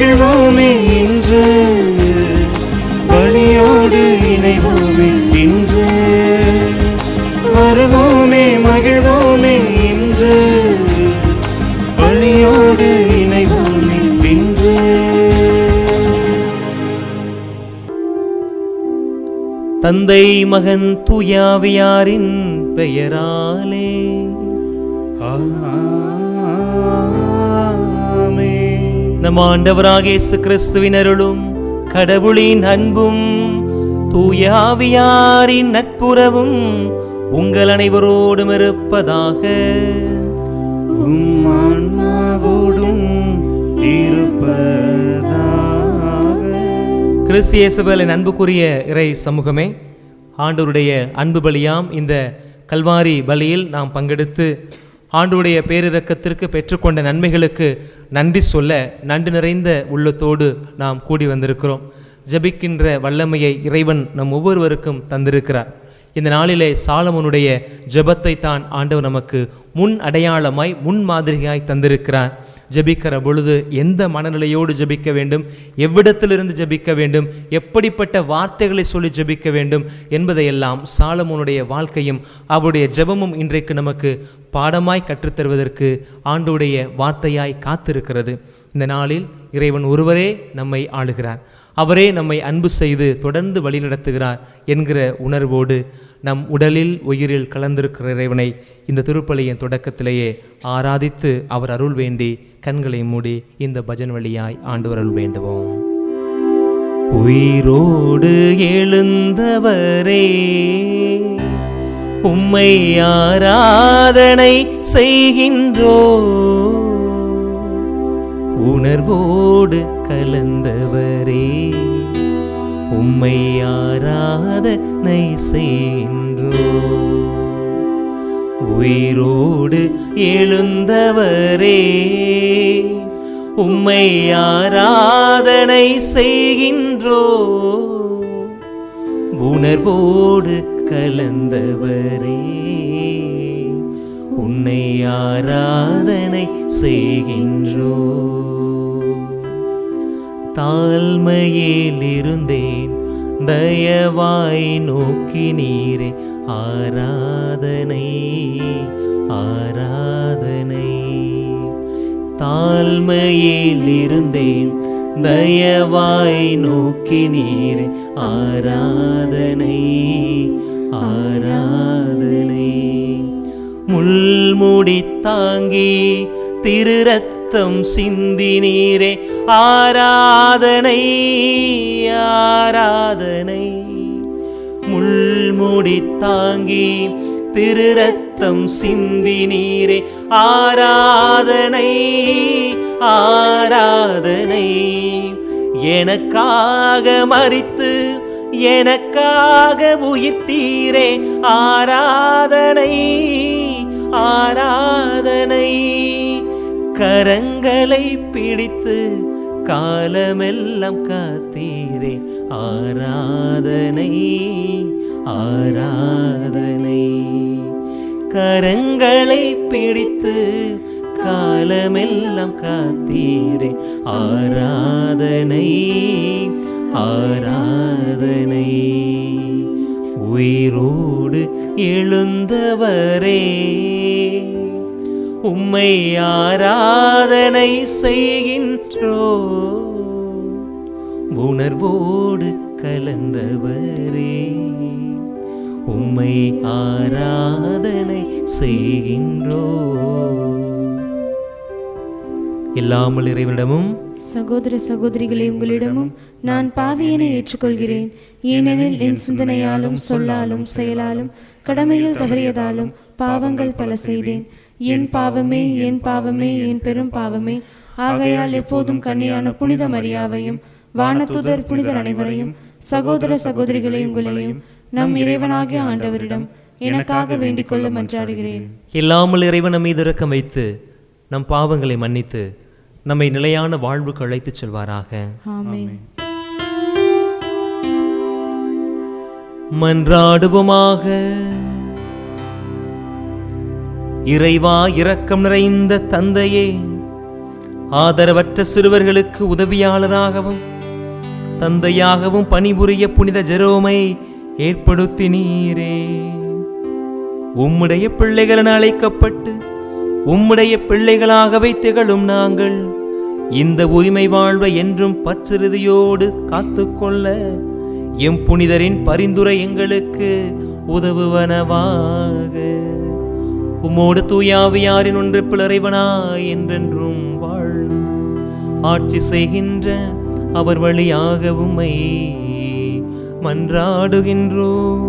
மகிழ்வோமே இன்று பலியோடு இணைவோமே இன்று வருவோமே மகிழ்வோமே இன்று பலியோடு இணைவோமே இன்று தந்தை மகன் தூயாவியாரின் பெயராலே ஆமென். நம் ஆண்டவராக இயேசு கிறிஸ்துவின் அருளும் கடவுளின் அன்பும் தூயாவியாரின் நட்புறவும் உங்கள் அனைவரோடும் இருப்பதாக உம் ஆன்மாவோடும் இருப்பதாக கிறிஸ்து இயேசுவின் அன்புக்குரிய இறை சமூகமே ஆண்டவருடைய அன்பு பலியாம் இந்த கல்வாரி பலியில் நாம் பங்கெடுத்து ஆண்டவருடைய பேரிரக்கத்திற்கு பெற்றுக்கொண்ட நன்மைகளுக்கு நன்றி சொல்ல நன்றி நிறைந்த உள்ளத்தோடு நாம் கூடி வந்திருக்கிறோம் ஜெபிக்கின்ற வல்லமையை இறைவன் நம் ஒவ்வொருவருக்கும் தந்திருக்கிறார் இந்த நாளிலே சாலமோனுடைய ஜெபத்தை தான் ஆண்டவர் நமக்கு முன் அடையாளமாய் முன் மாதிரியாய் தந்திருக்கிறார் ஜெபிக்கிற பொழுது எந்த மனநிலையோடு ஜெபிக்க வேண்டும் எவ்விடத்திலிருந்து ஜெபிக்க வேண்டும் எப்படிப்பட்ட வார்த்தைகளை சொல்லி ஜெபிக்க வேண்டும் என்பதையெல்லாம் சாலமோனுடைய வாழ்க்கையும் அவருடைய ஜெபமும் இன்றைக்கு நமக்கு பாடமாய் கற்றுத்தருவதற்கு ஆண்டுடைய வார்த்தையாய் காத்திருக்கிறது இந்த நாளில் இறைவன் ஒருவரே நம்மை ஆளுகிறார் அவரே நம்மை அன்பு செய்து தொடர்ந்து வழிநடத்துகிறார் என்கிற உணர்வோடு நம் உடலில் உயிரில் கலந்திருக்கிற இறைவனை இந்த திருப்பலியின் தொடக்கத்திலேயே ஆராதித்து அவர் அருள் வேண்டி கண்களை மூடி இந்த பஜன் வழியாய் ஆண்டவர் அருள் வேண்டுவோம் உயிரோடு எழுந்தவரே உம்மை ஆராதனை செய்கின்றோ உணர்வோடு கலந்தவரே உம்மை ஆராதனை செய்கின்றோ உயிரோடு எழுந்தவரே உம்மை ஆராதனை செய்கின்றோ உணர்வோடு கலந்தவரே உன்னை ஆராதனை செய்கின்றோ தாழ்மையில் இருந்தேன் தயவாய் நோக்கி நீரே ஆராதனை ஆராதனை தாழ்மையில் இருந்தேன் தயவாய் நோக்கி நீரே ஆராதனை ஆராதனை முள்முடி தாங்கி திரு ரத்தம் சிந்தி நீரே ஆராதனை ஆராதனை முள்முடி தாங்கி திரு ரத்தம் சிந்தி நீரே ஆராதனை ஆராதனை எனக்காக மறித்து எனக்காக உயிர்த்தீரே ஆராதனை ஆராதனை கரங்களை பிடித்து காலமெல்லாம் காத்தீரே ஆராதனை ஆராதனை கரங்களை பிடித்து காலமெல்லாம் காத்தீரே ஆராதனை ஆராதனை உயிரோடு எழுந்தவரே உம்மை ஆராதனை செய்கின்றோ உணர்வோடு கலந்தவரே உம்மை ஆராதனை செய்கின்றோ இல்லாமல் இறைவனிடமும் சகோதர சகோதரிகளே உங்களிடமும் நான் பாவியனை ஏற்றுக்கொள்கிறேன் ஏனெனில் என் சிந்தனையாலும் சொல்லாலும் செயலாலும் கடமையில் தவறியதாலும் பாவங்கள் பல செய்தேன் என் பாவமே என் பாவமே என் பெரும் பாவமே ஆகையால் எப்போதும் கன்னியான புனித மரியாவையும் வானத்துதர் புனிதர் அனைவரையும் சகோதர சகோதரிகளே உங்களையும் நம் இறைவனாகிய ஆண்டவரிடம் எனக்காக வேண்டிக் கொள்ள மன்றாடுகிறேன் இல்லாமல் இறைவன் நம் மீது இரக்கம் வைத்து நம் பாவங்களை மன்னித்து நம்மை நிலையான வாழ்வுக்கு அழைத்துச் செல்வாராக ஆமென் மன்றாடுவோமாக இறைவா இரக்கம் நிறைந்த தந்தையே ஆதரவற்ற சிறுவர்களுக்கு உதவியாளராகவும் தந்தையாகவும் பணிபுரிய புனித ஜெரோமை ஏற்படுத்தினீரே உம்முடைய பிள்ளைகள் என அழைக்கப்பட்டு உம்முடைய பிள்ளைகளாகவே திகழும் நாங்கள் இந்த உரிமை வாழ்வை என்றும் பற்றிறுதியோடு காத்துக்கொள்ள எம் புனிதரின் பரிந்துரை எங்களுக்கு உதவுவனவாக உம்மோடு தூயாவியாரின் ஒன்று பிளறைவனாய் என்றென்றும் வாழ்ந்து ஆட்சி செய்கின்ற அவர் வழியாக உம்மை மன்றாடுகின்றோம்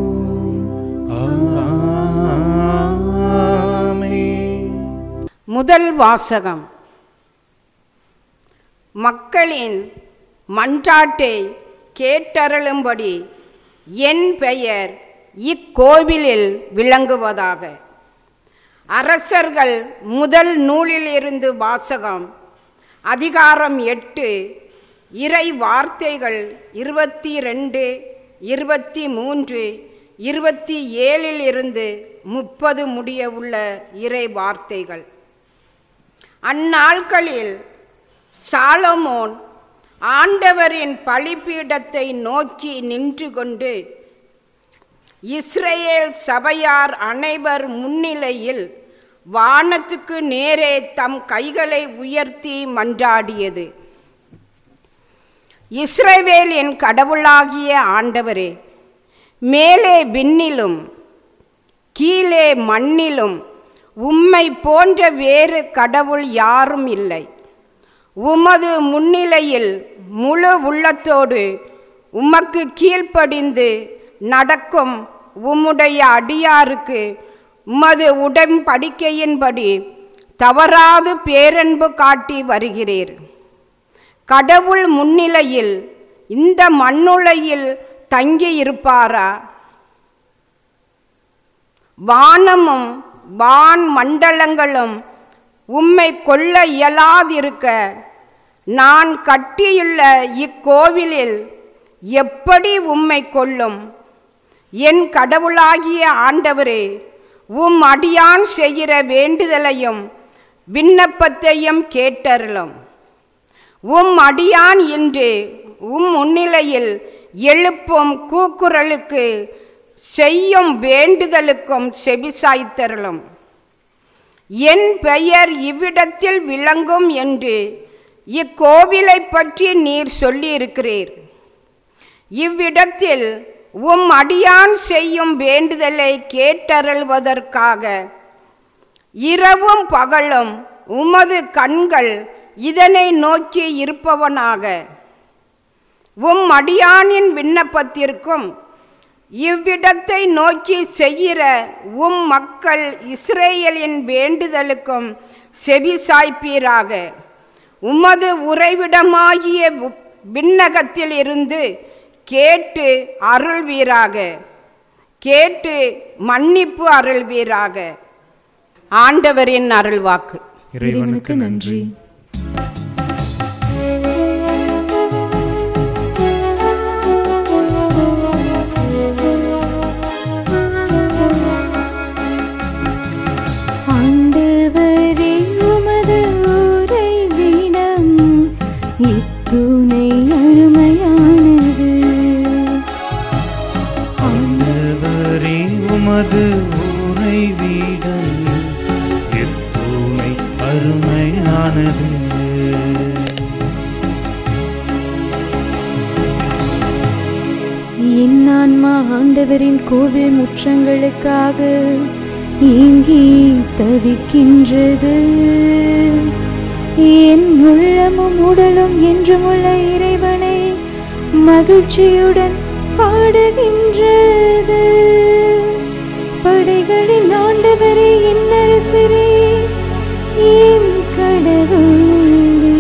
ஆமென். முதல் வாசகம் மக்களின் மன்றாட்டை கேட்டருளும்படி என் பெயர் இக்கோவிலில் விளங்குவதாக அரசர்கள் முதல் நூலிலிருந்து வாசகம் அதிகாரம் எட்டு இறை வார்த்தைகள் இருபத்தி ரெண்டு இருபத்தி மூன்று இருபத்தி ஏழில் இருந்து முப்பது முடிய உள்ள இறை வார்த்தைகள் அந்நாட்களில் சாலமோன் ஆண்டவரின் பலிபீடத்தை நோக்கி நின்று கொண்டு இஸ்ரேல் சபையார் அனைவர் முன்னிலையில் வானத்துக்கு நேரே தம் கைகளை உயர்த்தி மன்றாடியது இஸ்ரவேல் என் கடவுளாகிய ஆண்டவரே மேலே விண்ணிலும் கீழே மண்ணிலும் உம்மை போன்ற வேறு கடவுள் யாரும் இல்லை உமது முன்னிலையில் முழு உள்ளத்தோடு உமக்கு கீழ்ப்படிந்து நடக்கும் உம்முடைய அடியாருக்கு உமது உடன்படிக்கையின்படி தவறாது பேரன்பு காட்டி வருகிறீர் கடவுள் முன்னிலையில் இந்த மண்ணுலையில் தங்கி இருப்பாரா வானமும் வான் மண்டலங்களும் உம்மை கொள்ள இயலாதிருக்க நான் கட்டியுள்ள இக்கோவிலில் எப்படி உம்மை கொள்ளும் என் கடவுளாகிய ஆண்டவரே உம் அடியான் செய்கிற வேண்டுதலையும் விண்ணப்பத்தையும் கேட்டருளும் உம் அடியான் இன்று உம் முன்னிலையில் எழுப்பும் கூக்குரலுக்கு செய்யும் வேண்டுதலுக்கும் செபிசாய்த்தருளும் என் பெயர் இவ்விடத்தில் விளங்கும் என்று இக்கோவிலை பற்றி நீர் சொல்லியிருக்கிறீர் இவ்விடத்தில் உம் அடியான் செய்யும் வேண்டுதலை கேட்டருள்வதற்காக இரவும் பகலும் உமது கண்கள் இதனை நோக்கி இருப்பவனாக உம் அடியானின் விண்ணப்பத்திற்கும் இவ்விடத்தை நோக்கி செய்கிற உம் மக்கள் இஸ்ரேலின் வேண்டுதலுக்கும் செவி சாய்ப்பீராக உமது உறைவிடமாகிய வு- விண்ணகத்தில் இருந்து கேட்டு அருள்வீராக கேட்டு மன்னிப்பு அருள்வீராக ஆண்டவரின் அருள்வாக்கு இறைவனுக்கு நன்றி ஆண்டவரே உமது உறைவிடம் இத்துணை அருமையானது ஆண்டவரே உமது உரை வீடம் எத்துணை அருமையானது என் ஆன்மா ஆண்டவரின் கோவில் முற்றங்களுக்காக ஏங்கி தவிக்கின்றது என் உள்ளமும் உடலும் என்றுமுள்ள இறைவனை மகிழ்ச்சியுடன் பாடுகின்றது படைகளின் ஆண்டவரே என் அரசரே என் கடவுளே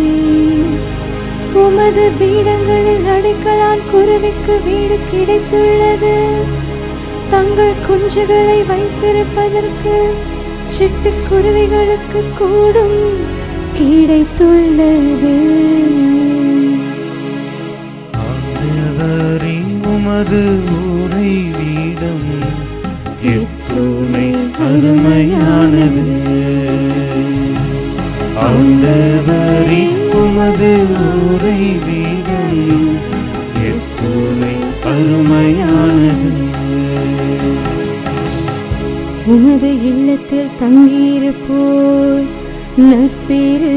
உமது பீடங்களில் அடைக்கலான் குருவிக்கு வீடு கிடைத்துள்ளது தங்கள் குஞ்சுகளை வைத்திருப்பதற்கு சிட்டுக்குருவிகளுக்கு கூடும் கிடைத்துள்ளது ஆண்டவரே உமது உரை வீடம் எத்துணை அருமையானது ஆண்டவரே உரை வீடம் எத்துணை அருமையானது உமது இல்லத்தில் தங்கியிருப்போர் நற்பேறு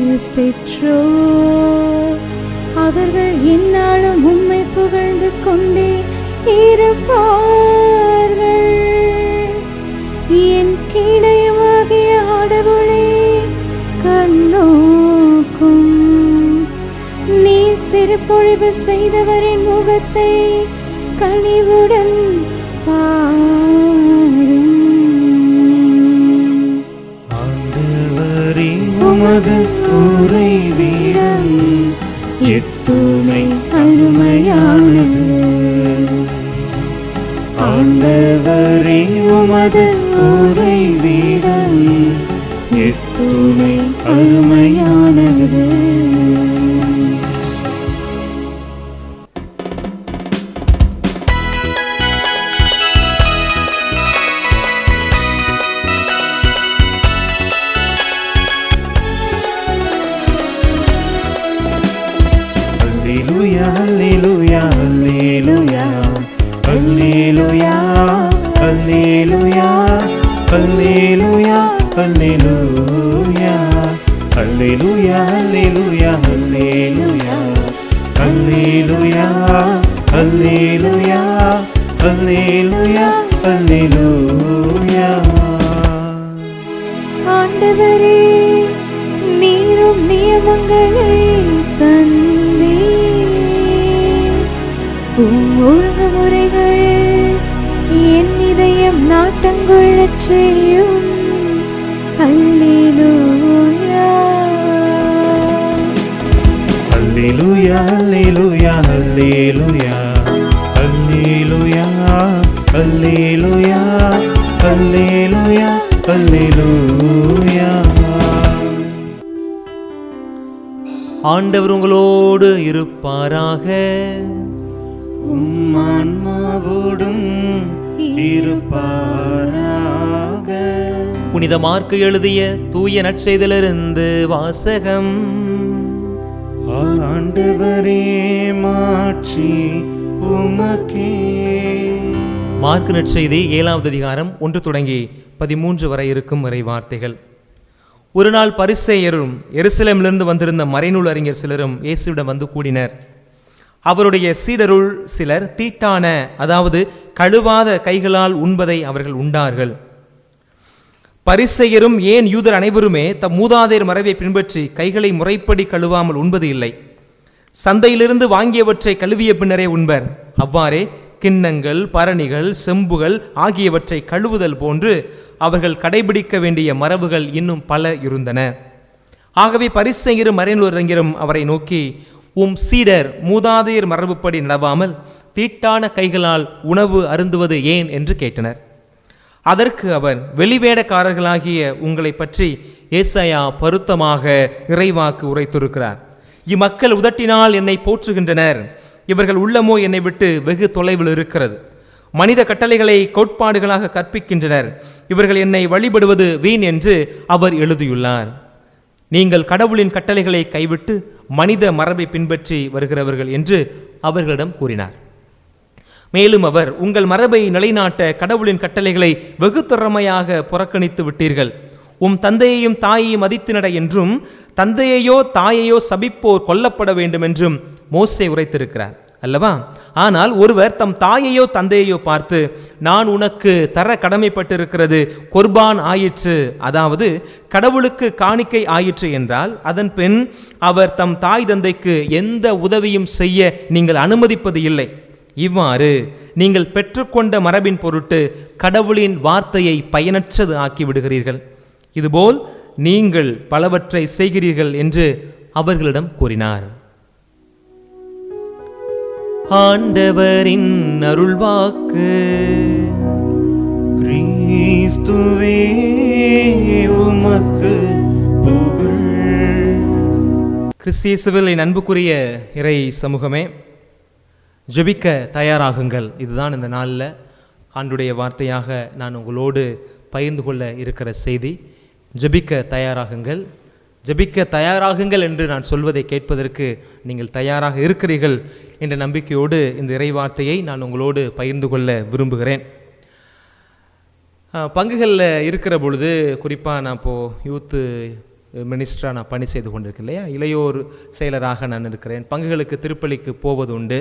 பெற்றோர் அவர்கள் என்னாலும் உம்மை புகழ்ந்து கொண்டே இருப்பார்கள் என் கீடையமாகிய ஆடவுளே கண்ணோக்கும் நீ திருப்பொழிவு செய்தவரின் முகத்தை கனிவுடன் பாரும் ஆண்டவரே உமது உரை வீடம் எத்துணை அருமையானது ஆண்டவரே உமது உரை வீடம் எத்துணை அருமையானது Alleluia, Alleluia, Alleluia, Alleluia, Alleluia, Alleluia, Alleluia, Alleluia, Alleluia, Alleluia, Alleluia, Alleluia, Alleluia, Alleluia. ஆண்டவரே நீரும் நியமங்களை தந்தே உம் ஒழுங்குமுறைகளில் என் இதயம் நாட்டங்கொள்ளச் செய்யும் அல்லேலூயா Alleluia, Alleluia, Alleluia, Alleluia, Alleluia, Alleluia, Alleluia. ஆண்டவர் உங்களோடு இருப்பாராக உம் ஆன்மாவோடும் இருப்பாராக புனித மார்க்கு எழுதிய தூய நற்செய்திலிருந்து வாசகம் ஆண்டவரே மாட்சி உமக்கே மார்க்கு நற்செய்தி ஏழாவது அதிகாரம் ஒன்று தொடங்கி பதிமூன்று வரை இருக்கும் இறை வார்த்தைகள் ஒரு நாள் பரிசேயரும் எருசலேமிலிருந்து வந்திருந்த மறைநூல் அறிஞர் சிலரும் இயேசுவிடம் வந்து கூடினர் அவருடைய சீடருள் சிலர் தீட்டான அதாவது கழுவாத கைகளால் உண்பதை அவர்கள் உண்டார்கள் பரிசெயரும் ஏன் யூதர் அனைவருமே தம் மூதாதையர் மரபை பின்பற்றி கைகளை முறைப்படி கழுவாமல் உண்பது இல்லை சந்தையிலிருந்து வாங்கியவற்றை கழுவிய பின்னரே உண்பர் அவ்வாறே கிண்ணங்கள் பரணிகள் செம்புகள் ஆகியவற்றை கழுவுதல் போன்று அவர்கள் கடைபிடிக்க வேண்டிய மரபுகள் இன்னும் பல இருந்தன ஆகவே பரிசெயரும் மறைநூலறிஞரும் அவரை நோக்கி உம் சீடர் மூதாதையர் மரபுப்படி நடவாமல் தீட்டான கைகளால் உணவு அருந்துவது ஏன் என்று கேட்டனர் அதற்கு அவர் வெளிவேடக்காரர்களாகிய உங்களை பற்றி ஏசாயா பருத்தமாக இறைவாக்கு உரைத்திருக்கிறார் இம்மக்கள் உதட்டினால் என்னை போற்றுகின்றனர் இவர்கள் உள்ளமோ என்னை விட்டு வெகு தொலைவில் இருக்கிறது மனித கட்டளைகளை கோட்பாடுகளாக கற்பிக்கின்றனர் இவர்கள் என்னை வழிபடுவது வீண் என்று அவர் எழுதியுள்ளார் நீங்கள் கடவுளின் கட்டளைகளை கைவிட்டு மனித மரபை பின்பற்றி வருகிறவர்கள் என்று அவர்களிடம் கூறினார் மேலும் அவர் உங்கள் மரபை நிலைநாட்ட கடவுளின் கட்டளைகளை வெகு திறமையாக புறக்கணித்து விட்டீர்கள் உம் தந்தையையும் தாயையும் மதித்து நட என்றும் தந்தையையோ தாயையோ சபிப்போர் கொல்லப்பட வேண்டும் என்றும் மோசே உரைத்திருக்கிறார் அல்லவா ஆனால் ஒருவர் தம் தாயையோ தந்தையையோ பார்த்து நான் உனக்கு தர கடமைப்பட்டிருக்கிறது கொர்பான் ஆயிற்று அதாவது கடவுளுக்கு காணிக்கை ஆயிற்று என்றால் அதன் பின் அவர் தம் தாய் தந்தைக்கு எந்த உதவியும் செய்ய நீங்கள் அனுமதிப்பது இல்லை இவ்வாறு நீங்கள் பெற்றுக்கொண்ட மரபின் பொருட்டு கடவுளின் வார்த்தையை பயனற்றது ஆக்கி விடுகிறீர்கள் இதுபோல் நீங்கள் பலவற்றை செய்கிறீர்கள் என்று அவர்களிடம் கூறினார் ஆண்டவரின் அருள்வாக்கு கிறிஸ்துவே உமக்கு புகழ் கிறிஸ்தியேசுவில் என் அன்புக்குரிய இறை சமூகமே ஜெபிக்க தயாராகுங்கள் இதுதான் இந்த நாளில் ஆண்டுடைய வார்த்தையாக நான் உங்களோடு பகிர்ந்து கொள்ள இருக்கிற செய்தி ஜெபிக்க தயாராகுங்கள் ஜெபிக்க தயாராகுங்கள் என்று நான் சொல்வதை கேட்பதற்கு நீங்கள் தயாராக இருக்கிறீர்கள் என்ற நம்பிக்கையோடு இந்த இறைவார்த்தையை நான் உங்களோடு பகிர்ந்து கொள்ள விரும்புகிறேன் பங்குகளில் இருக்கிற பொழுது குறிப்பாக நான் இப்போது யூத்து மினிஸ்டராக நான் பணி செய்து கொண்டிருக்கேன் இல்லையா இளையோர் செயலராக நான் இருக்கிறேன் பங்குகளுக்கு திருப்பலிக்கு போவது உண்டு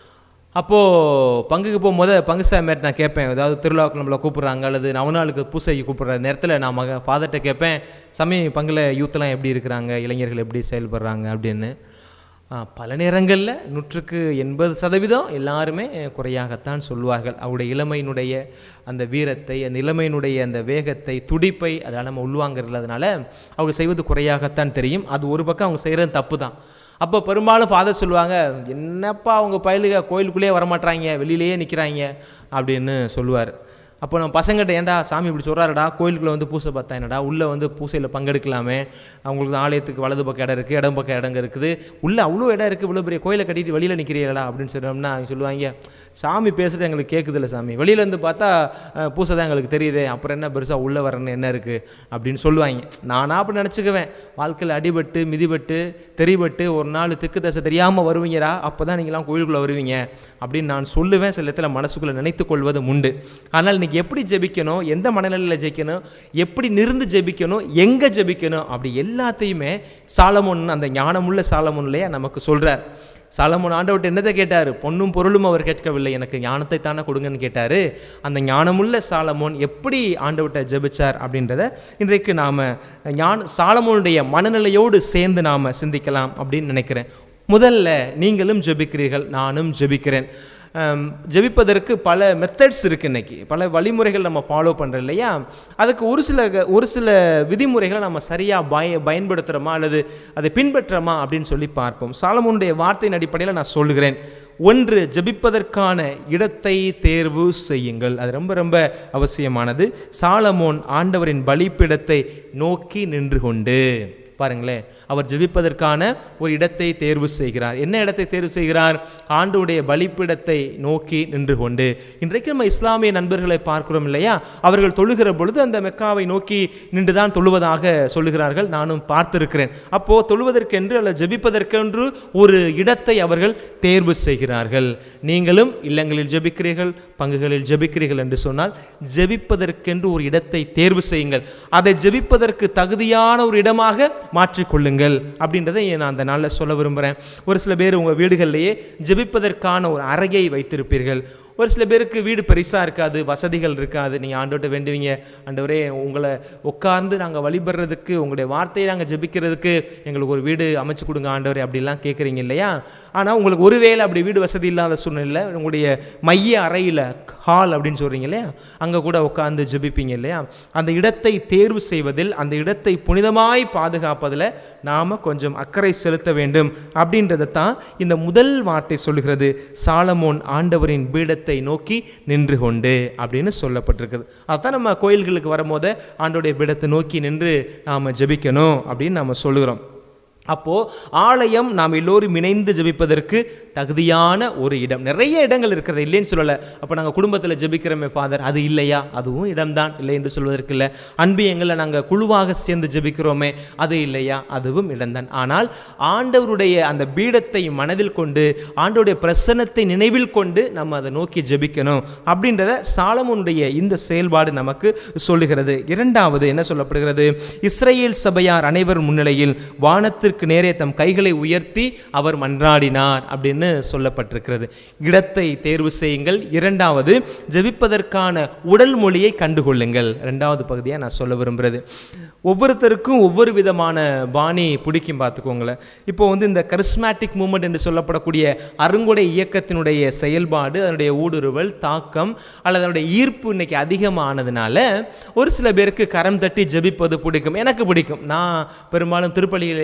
அப்போது பங்குக்கு போகும்போது பங்கு சாமியார் நான் கேட்பேன் ஏதாவது திருவிழாவுக்கு நம்மளை கூப்பிட்றாங்க அல்லது நவநாளுக்கு பூசைக்கு கூப்பிட்ற நேரத்தில் நான் மக ஃபாதர்கிட்ட கேட்பேன் சாமி பங்கில் யூத்தெல்லாம் எப்படி இருக்கிறாங்க இளைஞர்கள் எப்படி செயல்படுறாங்க அப்படின்னு ஆ, பல நேரங்களில் நூற்றுக்கு எண்பது சதவீதம் எல்லாருமே குறையாகத்தான் சொல்வார்கள் அவருடைய இளமையினுடைய அந்த வீரத்தை அந்த இளமையினுடைய அந்த வேகத்தை துடிப்பை அதெல்லாம் நம்ம உள்வாங்கிறதுனால அவங்க செய்வது குறையாகத்தான் தெரியும் அது ஒரு பக்கம் அவங்க செய்கிறது தப்பு தான் அப்போ பெரும்பாலும் ஃபாதர் சொல்லுவாங்க என்னப்பா அவங்க பயலுக கோயிலுக்குள்ளேயே வரமாட்றாங்க வெளியிலேயே நிற்கிறாங்க அப்படின்னு சொல்லுவார் அப்போ நம்ம பசங்கிட்ட ஏன்டா சாமி இப்படி சொல்கிறாருடா கோயிலுக்குள்ளே வந்து பூசை பார்த்தா என்னடா உள்ளே வந்து பூசையில் பங்கெடுக்கலாமே அவங்களுக்கு ஆலயத்துக்கு வலது பக்கம் இடம் இருக்குது இடம் பக்கம் இடங்க இருக்குது உள்ளே அவ்வளோ இடம் இருக்குது இவ்வளோ பெரிய கோயிலை கட்டிட்டு வெளியில் நிற்கிறீங்களா அப்படின்னு சொன்னோம்னா அவங்க சொல்லுவாங்க சாமி பேசுகிறது எங்களுக்கு கேட்குதில்ல சாமி வெளியில இருந்து பார்த்தா அஹ், பூசை தான் எங்களுக்கு தெரியுதே அப்புறம் என்ன பெருசாக உள்ளே வரணும்னு என்ன இருக்குது அப்படின்னு சொல்லுவாங்க நானாக அப்படி நினச்சிக்குவேன் வாழ்க்கையில் அடிபட்டு மிதிபட்டு தெரிபட்டு ஒரு நாள் திக்கு தசை தெரியாமல் வருவீங்கடா அப்போ தான் நீங்களாம் கோயிலுக்குள்ளே வருவீங்க அப்படின்னு நான் சொல்லுவேன் சில இடத்துல மனசுக்குள்ளே நினைத்து கொள்வது உண்டு ஆனால் இன்னைக்கு எப்படி ஜெபிக்கணும் எந்த மனநிலையில் ஜெபிக்கணும் எப்படி நிருந்து ஜெபிக்கணும் எங்கே ஜெபிக்கணும் அப்படி எல்லாத்தையுமே சாலமோன் அந்த ஞானமுள்ள சாலமோன்லையே நமக்கு சொல்கிறார் சாலமோன் ஆண்டவர்கிட்ட என்னத்தை கேட்டார் பொன்னும் பொருளும் அவர் கேட்கவில்லை எனக்கு ஞானத்தை தானே கொடுங்கன்னு கேட்டார் அந்த ஞானமுள்ள சாலமோன் எப்படி ஆண்டவர்கிட்ட ஜெபிச்சார் அப்படின்றத இன்றைக்கு நாம் ஞான சாலமோனுடைய மனநிலையோடு சேர்ந்து நாம் சிந்திக்கலாம் அப்படின்னு நினைக்கிறேன் முதல்ல நீங்களும் ஜெபிக்கிறீர்கள் நானும் ஜெபிக்கிறேன் ஆம், ஜெபிப்பதற்கு பல மெத்தட்ஸ் இருக்குது இன்னைக்கு பல வழிமுறைகள் நம்ம ஃபாலோ பண்ணுறோம் இல்லையா அதுக்கு ஒரு சில ஒரு சில விதிமுறைகளை நம்ம சரியாக பய பயன்படுத்துகிறோமா அல்லது அதை பின்பற்றுறோமா அப்படின்னு சொல்லி பார்ப்போம் சாலமோனுடைய வார்த்தையின் அடிப்படையில் நான் சொல்லுகிறேன் ஒன்று ஜெபிப்பதற்கான இடத்தை தேர்வு செய்யுங்கள் அது ரொம்ப ரொம்ப அவசியமானது சாலமோன் ஆண்டவரின் பலிப்பிடத்தை நோக்கி நின்று கொண்டு பாருங்களேன் அவர் ஜெபிப்பதற்கான ஒரு இடத்தை தேர்வு செய்கிறார் என்ன இடத்தை தேர்வு செய்கிறார் ஆண்டுடைய பலிப்பிடத்தை நோக்கி நின்று கொண்டு இன்றைக்கு நம்ம இஸ்லாமிய நண்பர்களை பார்க்கிறோம் இல்லையா அவர்கள் தொழுகிற பொழுது அந்த மெக்காவை நோக்கி நின்றுதான் தொழுவதாக சொல்லுகிறார்கள் நானும் பார்த்திருக்கிறேன் அப்போ தொழுவதற்கென்று அல்லது ஜெபிப்பதற்கென்று ஒரு இடத்தை அவர்கள் தேர்வு செய்கிறார்கள் நீங்களும் இல்லங்களில் ஜெபிக்கிறீர்கள் பங்குகளில் ஜெபிக்கிறீர்கள் என்று சொன்னால் ஜெபிப்பதற்கென்று ஒரு இடத்தை தேர்வு செய்யுங்கள் அதை ஜெபிப்பதற்கு தகுதியான ஒரு இடமாக மாற்றிக்கொள்ளுங்கள் அப்படின்றதை நான் அந்த நாளில் சொல்ல விரும்புகிறேன் ஒரு சில பேர் உங்கள் வீடுகளிலேயே ஜெபிப்பதற்கான ஒரு அறையை வைத்திருப்பீர்கள் ஒரு சில பேருக்கு வீடு பெருசாக இருக்காது வசதிகள் இருக்காது நீங்கள் ஆண்டவர்கிட்ட வேண்டுவீங்க ஆண்டவரே உங்களை உட்கார்ந்து நாங்கள் வழிபடுறதுக்கு உங்களுடைய வார்த்தையை நாங்கள் ஜெபிக்கிறதுக்கு எங்களுக்கு ஒரு வீடு அமைச்சு கொடுங்க ஆண்டவரே அப்படிலாம் கேட்குறீங்க இல்லையா ஆனால் உங்களுக்கு ஒருவேளை அப்படி வீடு வசதி இல்லாத சூழ்நிலை உங்களுடைய மைய அறையில் ஹால் அப்படின்னு சொல்கிறீங்க இல்லையா அங்கே கூட உட்காந்து ஜெபிப்பீங்க இல்லையா அந்த இடத்தை தேர்வு செய்வதில் அந்த இடத்தை புனிதமாய் பாதுகாப்பதில் நாம் கொஞ்சம் அக்கறை செலுத்த வேண்டும் அப்படின்றத தான் இந்த முதல் வார்த்தை சொல்லுகிறது சாலமோன் ஆண்டவரின் பீடத்தை நோக்கி நின்று கொண்டு அப்படின்னு சொல்லப்பட்டிருக்குது அதான் நம்ம கோயில்களுக்கு வரும்போது ஆண்டோடைய பீடத்தை நோக்கி நின்று நாம் ஜெபிக்கணும் அப்படின்னு நாம் சொல்லுகிறோம் அப்போது ஆலயம் நாம் எல்லோரும் இணைந்து ஜெபிப்பதற்கு தகுதியான ஒரு இடம் நிறைய இடங்கள் இருக்கிறது இல்லைன்னு சொல்லலை அப்போ நாங்கள் குடும்பத்தில் ஜெபிக்கிறோமே ஃபாதர் அது இல்லையா அதுவும் இடம்தான் இல்லை என்று சொல்வதற்கு இல்லை அன்பியங்களில் நாங்கள் குழுவாக சேர்ந்து ஜெபிக்கிறோமே அது இல்லையா அதுவும் இடம்தான் ஆனால் ஆண்டவருடைய அந்த பீடத்தை மனதில் கொண்டு ஆண்டவருடைய பிரசன்னத்தை நினைவில் கொண்டு நம்ம அதை நோக்கி ஜெபிக்கணும் அப்படின்றத சாலமோனுடைய இந்த செயல்பாடு நமக்கு சொல்லுகிறது இரண்டாவது என்ன சொல்லப்படுகிறது இஸ்ரேல் சபையார் அனைவர் முன்னிலையில் வானத்திற்கு நேரே தம் கைகளை உயர்த்தி அவர் மன்றாடினார் அப்படின்னு சொல்லப்பட்டிருக்கிறது இடத்தை தேர்வு செய்யுங்கள் இரண்டாவது ஜெபிப்பதற்கான உடல் மொழியை கண்டுகொள்ளுங்கள் ரெண்டாவது பகுதியாக நான் சொல்ல விரும்புகிறது ஒவ்வொருத்தருக்கும் ஒவ்வொரு விதமான பாணி பிடிக்கும் பார்த்துக்கோங்களேன் இப்போ வந்து இந்த கரிஸ்மேட்டிக் மூமெண்ட் என்று சொல்லப்படக்கூடிய அருங்கொடை இயக்கத்தினுடைய செயல்பாடு அதனுடைய ஊடுருவல் தாக்கம் அல்லது அதனுடைய ஈர்ப்பு இன்னைக்கு அதிகமானதுனால ஒரு சில பேருக்கு கரம் தட்டி ஜெபிப்பது பிடிக்கும் எனக்கு பிடிக்கும் நான் பெரும்பாலும் திருப்பலியிலேயே நான் திரு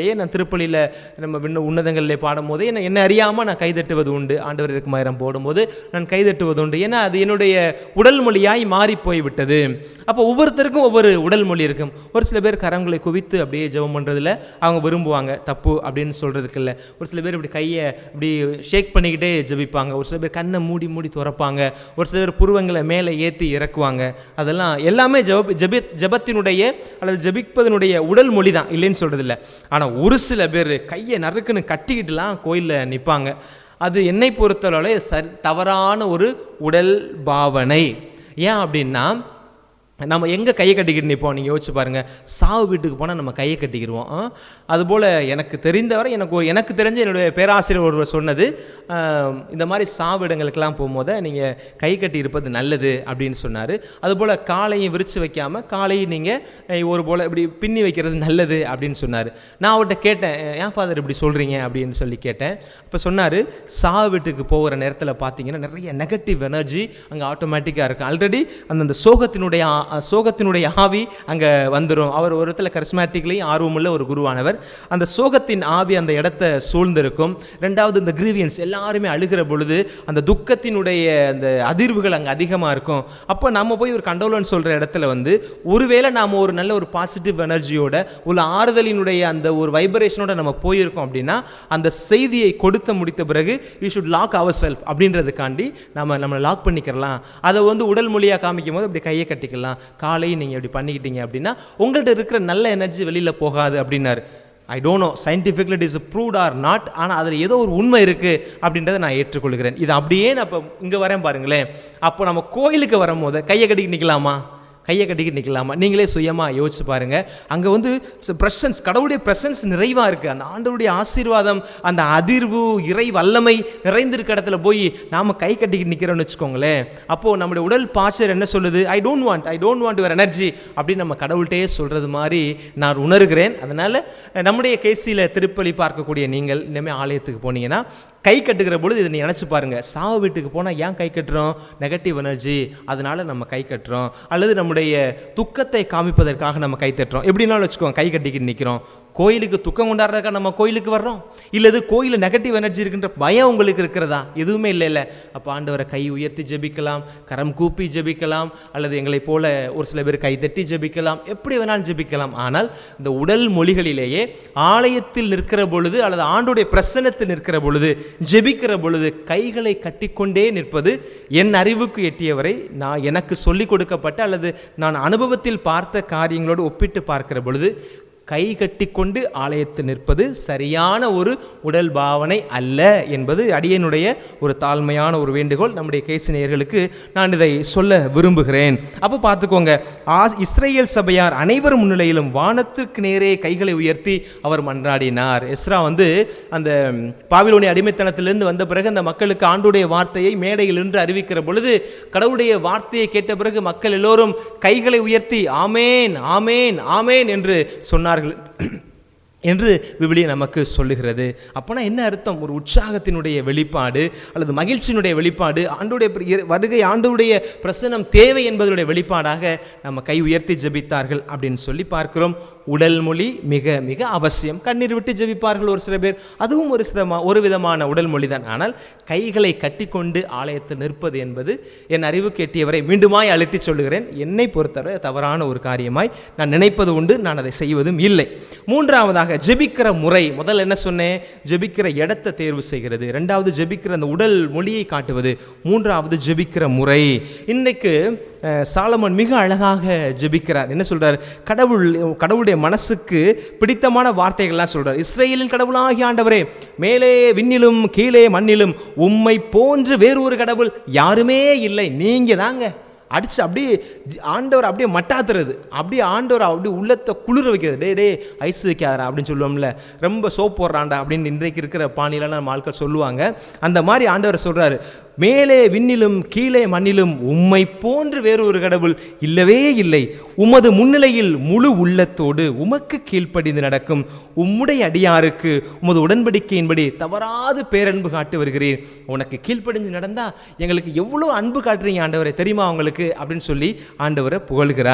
திருப்பலியில் நம்ம விண்ண உன்னதங்களிலே பாடும்போது என்ன என்ன அறியாமல் நான் கைதட்டுவது உண்டு ஆண்டவர் இருக்குமாயிரம் போடும்போது நான் கைதட்டுவது உண்டு ஏன்னா அது என்னுடைய உடல் மொழியாய் மாறி போய்விட்டது அப்போ ஒவ்வொருத்தருக்கும் ஒவ்வொரு உடல் மொழி இருக்கும் ஒரு சில பேர் கரங்களை குவித்து அப்படியே ஜெபம் பண்ணுறதுல அவங்க விரும்புவாங்க தப்பு அப்படின்னு சொல்கிறதுக்கு இல்லை ஒரு சில பேர் இப்படி கையை இப்படி ஷேக் பண்ணிக்கிட்டே ஜெபிப்பாங்க ஒரு சில பேர் கண்ணை மூடி மூடி துறப்பாங்க ஒரு சில பேர் புருவங்களை மேலே ஏற்றி இறக்குவாங்க அதெல்லாம் எல்லாமே ஜெப ஜெபி ஜெபத்தினுடைய அல்லது ஜெபிப்பதனுடைய உடல் மொழி தான் இல்லைன்னு சொல்கிறது இல்லை ஆனால் ஒரு சில பேர் கையை நறுக்குன்னு கட்டிக்கிட்டுலாம் கோயிலில் நிற்பாங்க அது என்னை பொறுத்தளவில் சரி தவறான ஒரு உடல் பாவனை ஏன் அப்படின்னா நம்ம எங்கே கையை கட்டிக்கிட்டு நிற்போம் நீங்கள் யோசிச்சு பாருங்கள் சாவு வீட்டுக்கு போனால் நம்ம கையை கட்டிக்கிடுவோம் ஆ? அதுபோல் எனக்கு தெரிந்தவரை எனக்கு ஒரு எனக்கு தெரிஞ்ச என்னுடைய பேராசிரியர் ஒருவர் சொன்னது ஆம், இந்த மாதிரி சாவு இடங்களுக்கெல்லாம் போகும்போது நீங்கள் கை கட்டி இருப்பது நல்லது அப்படின்னு சொன்னார் அதுபோல் காலையும் விரித்து வைக்காமல் காலையும் நீங்கள் ஒரு போல் இப்படி பின்னி வைக்கிறது நல்லது அப்படின்னு சொன்னார் நான் அவர்கிட்ட கேட்டேன் ஏன் ஃபாதர் இப்படி சொல்கிறீங்க அப்படின்னு சொல்லி கேட்டேன் அப்போ சொன்னார் சாவு வீட்டுக்கு போகிற நேரத்தில் பார்த்தீங்கன்னா நிறைய நெகட்டிவ் எனர்ஜி அங்கே ஆட்டோமேட்டிக்காக இருக்குது ஆல்ரெடி அந்தந்த சோகத்தினுடைய ஆ- ஆ- சோகத்தினுடைய ஆவி அங்கே வந்துடும் அவர் ஒரு இடத்துல கரிஸ்மேட்டிக்லேயும் ஆர்வமுள்ள ஒரு குருவானவர் அந்த சோகத்தின் ஆவி அந்த இடத்த சூழ்ந்திருக்கும் ரெண்டாவது இந்த கிரீவியன்ஸ் எல்லாருமே அழுகிற பொழுது அந்த துக்கத்தினுடைய அந்த அதிர்வுகள் அங்கே அதிகமாக இருக்கும் அப்போ நம்ம போய் ஒரு கண்டோலன் சொல்கிற இடத்துல வந்து ஒருவேளை நாம் ஒரு நல்ல ஒரு பாசிட்டிவ் எனர்ஜியோட ஒரு ஆறுதலினுடைய அந்த ஒரு வைப்ரேஷனோட நம்ம போயிருக்கோம் அப்படின்னா அந்த செய்தியை கொடுத்து முடித்த பிறகு you should lock our self அப்படின்றதுக்காண்டி நம்ம நம்ம லாக் பண்ணிக்கிறலாம் அதை வந்து உடல் மொழியாக காமிக்கும் போது அப்படி கையை கட்டிக்கலாம் காலையும் நீங்கள் இப்படி பண்ணிக்கிட்டீங்க அப்படின்னா உங்கள்கிட்ட இருக்கிற நல்ல எனர்ஜி வெளியில் போகாது அப்படின்னாரு I don't know scientifically it is proved or not ஆனால் அதில் ஏதோ ஒரு உண்மை இருக்குது அப்படின்றத நான் ஏற்றுக்கொள்கிறேன் இது அப்படியே நான் இப்போ இங்கே வரேன் பாருங்களேன் அப்போ நம்ம கோயிலுக்கு வரும்போது கையை கட்டிக்கிட்டு நிற்கலாமா கையை கட்டிக்கிட்டு நிற்கலாமா நீங்களே சுயமாக யோசிச்சு பாருங்க அங்கே வந்து ப்ரெசன்ஸ் கடவுளுடைய ப்ரெசன்ஸ் நிறைவாக இருக்குது அந்த ஆண்டவருடைய ஆசீர்வாதம் அந்த அதிர்வு இறை வல்லமை நிறைந்திருக்க இடத்துல போய் நாம் கை கட்டிக்கிட்டு நிற்கிறோம்னு வச்சுக்கோங்களேன் அப்போது நம்முடைய உடல் பாய்ச்சர் என்ன சொல்லுது I don't want I don't want your energy அப்படின்னு நம்ம கடவுள்கிட்டயே சொல்கிறது மாதிரி நான் உணர்கிறேன் அதனால் நம்முடைய கேசியில் திருப்பலி பார்க்கக்கூடிய நீங்கள் இனிமேல் ஆலயத்துக்கு போனீங்கன்னா கை கட்டுகிற பொழுது இதை நீ நினச்சி பாருங்க சாவு வீட்டுக்கு போனால் ஏன் கை கட்டுறோம் நெகட்டிவ் எனர்ஜி அதனால நம்ம கை கட்டுறோம் அல்லது நம்முடைய துக்கத்தை காமிப்பதற்காக நம்ம கை தட்டுறோம் எப்படினாலும் வச்சுக்கோங்க கை கட்டிக்கிட்டு நிற்கிறோம் கோயிலுக்கு துக்கம் கொண்டாடுறதுக்காக நம்ம கோயிலுக்கு வர்றோம் இல்லது கோயிலில் நெகட்டிவ் எனர்ஜி இருக்குன்ற பயம் உங்களுக்கு இருக்கிறதா எதுவுமே இல்லை இல்லை அப்போ ஆண்டவரை கை உயர்த்தி ஜெபிக்கலாம் கரம் கூப்பி ஜெபிக்கலாம் அல்லது எங்களைப் போல ஒரு சில பேர் கை தட்டி ஜெபிக்கலாம் எப்படி வேணாலும் ஜெபிக்கலாம் ஆனால் இந்த உடல் மொழிகளிலேயே ஆலயத்தில் நிற்கிற பொழுது அல்லது ஆண்டுடைய பிரசன்னத்தில் நிற்கிற பொழுது ஜெபிக்கிற பொழுது கைகளை கட்டிக்கொண்டே நிற்பது என் அறிவுக்கு எட்டியவரை நான் எனக்கு சொல்லிக் கொடுக்கப்பட்ட அல்லது நான் அனுபவத்தில் பார்த்த காரியங்களோடு ஒப்பிட்டு பார்க்கிற பொழுது கை கட்டிக்கொண்டு ஆலயத்தில் நிற்பது சரியான ஒரு உடல் பாவனை அல்ல என்பது அடியனுடைய ஒரு தாழ்மையான ஒரு வேண்டுகோள் நம்முடைய கேசினியர்களுக்கு நான் இதை சொல்ல விரும்புகிறேன் அப்போ பார்த்துக்கோங்க ஆ இஸ்ரேல் சபையார் அனைவர் முன்னிலையிலும் வானத்திற்கு நேரே கைகளை உயர்த்தி அவர் மன்றாடினார் எஸ்ரா வந்து அந்த பாபிலோனிய அடிமைத்தனத்திலிருந்து வந்த பிறகு அந்த மக்களுக்கு ஆண்டுடைய வார்த்தையை மேடையில் நின்று அறிவிக்கிற பொழுது கடவுளுடைய வார்த்தையை கேட்ட பிறகு மக்கள் எல்லோரும் கைகளை உயர்த்தி ஆமேன் ஆமேன் ஆமேன் என்று சொன்னார்கள் என்று விவிலியம் நமக்கு சொல்லுகிறது அப்போனா என்ன அர்த்தம் ஒரு உற்சாகத்தினுடைய வெளிப்பாடு அல்லது மகிழ்ச்சியினுடைய வெளிப்பாடு ஆண்டுடைய பிர- வருகை ஆண்டுடைய பிரசனம் தேவை என்பதனுடைய வெளிப்பாடாக நம்ம கை உயர்த்தி ஜெபித்தார்கள் அப்படின்னு சொல்லி பார்க்கிறோம் உடல் மொழி மிக மிக அவசியம் கண்ணீர் விட்டு ஜெபிப்பார்கள் ஒரு சில பேர் அதுவும் ஒரு சிதமா ஒரு விதமான உடல் மொழி தான் ஆனால் கைகளை கட்டிக்கொண்டு ஆலயத்தில் நிற்பது என்பது என் அறிவுக்கு எட்டியவரை மீண்டுமாய் அழுத்தி சொல்லுகிறேன் என்னை பொறுத்தவரை தவறான ஒரு காரியமாய் நான் நினைப்பது உண்டு நான் அதை செய்வதும் இல்லை மூன்றாவதாக ஜெபிக்கிற முறை முதல்ல என்ன சொன்னேன் ஜெபிக்கிற இடத்தை தேர்வு செய்கிறது ரெண்டாவது ஜெபிக்கிற அந்த உடல் மொழியை காட்டுவது மூன்றாவது ஜெபிக்கிற முறை இன்றைக்கு அஹ், சாலமோன் மிக அழகாக ஜெபிக்கிறார் என்ன சொல்றார் கடவுள் கடவுளுடைய மனசுக்கு பிடித்தமான வார்த்தைகள்லாம் சொல்றார் இஸ்ரேலின் கடவுளாகிய ஆண்டவரே மேலே விண்ணிலும் கீழே மண்ணிலும் உம்மை போன்று வேறு ஒரு கடவுள் யாருமே இல்லை நீங்க தாங்க அடிச்சு அப்படியே ஜி- ஆண்டவர் அப்படியே மட்டாத்துறது அப்படியே ஆண்டவர் அப்படியே உள்ளத்தை குளிர வைக்கிறது டே டே ஐஸ் வைக்காதரா அப்படின்னு சொல்லுவோம்ல ரொம்ப சோப் போடுறான்டா அப்படின்னு இன்றைக்கு இருக்கிற பாணியிலாம் நம்ம ஆட்கள் சொல்லுவாங்க அந்த மாதிரி ஆண்டவர் சொல்றாரு மேலே விண்ணிலும் கீழே மண்ணிலும் உம்மை போன்று வேறு ஒரு கடவுள் இல்லவே இல்லை உமது முன்னிலையில் முழு உள்ளத்தோடு உமக்கு கீழ்ப்படிந்து நடக்கும் உம்முடைய அடியாருக்கு உமது உடன்படிக்கையின்படி தவறாது பேரன்பு காட்டு வருகிறீர் உனக்கு கீழ்ப்படிஞ்சு நடந்தா எங்களுக்கு எவ்வளோ அன்பு காட்டுறீங்க ஆண்டவரை தெரியுமா உங்களுக்கு அப்படின்னு சொல்லி ஆண்டவரை புகழ்கிறார்